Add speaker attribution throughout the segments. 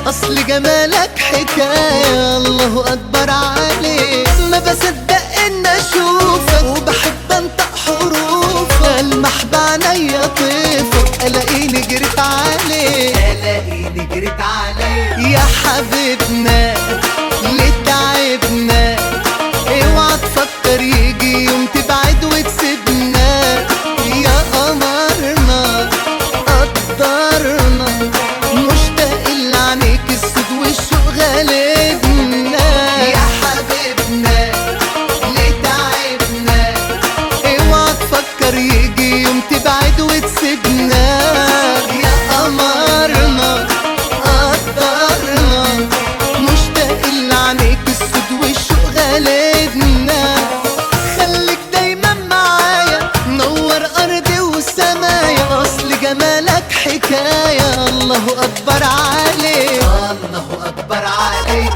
Speaker 1: اصل جمالك حكاية الله اكبر عليك ما بصدق ان اشوفك وبحب انطق حروفك المح بعينيا طيفك الاقيني جريت عليك
Speaker 2: الاقيني جريت عليك
Speaker 1: يا حبيبنا ليه تعبنا اوعى تفكر يجي يوم تبعد وتسيبنا يا قمرنا قدرنا مشتاق لعينيك السود والشوق غالبنا يا حبيبنا ليه تعبنا اوعى تفكر يجي يوم تبعد وتسيبنا يا قمرنا قدرنا مشتاق لعينيك السود والشوق غالبنا خليك دايما معايا نور ارضي وسمايا اصل جمالك حكايه الله اكبر عليك
Speaker 2: الله اكبر عليك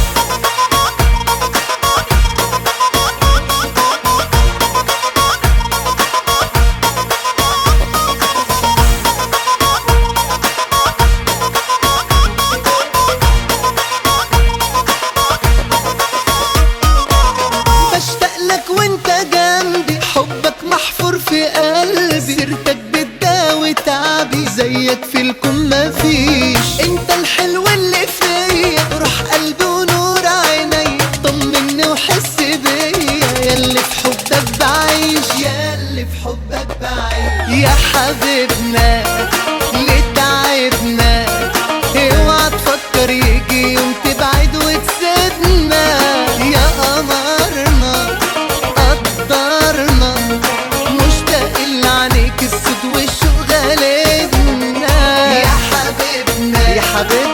Speaker 1: بشتاق لك وانت جنبي حبك محفور في قلبي سيرتك بتداوي تعبي زيك في الكون مفيش انت الحلو اللي فيا روح قلبي ونور عيني طمني وحس بيا ياللي في حبك بعيش ياللي في حبك بعيش يا حبيبنا ليه تعبنا اوعى تفكر يجي يوم تبعد وتسيبنا يا قمرنا قدرنا مشتاق لعينيك السود والشوق غالبنا يا حبيبنا يا حبيبنا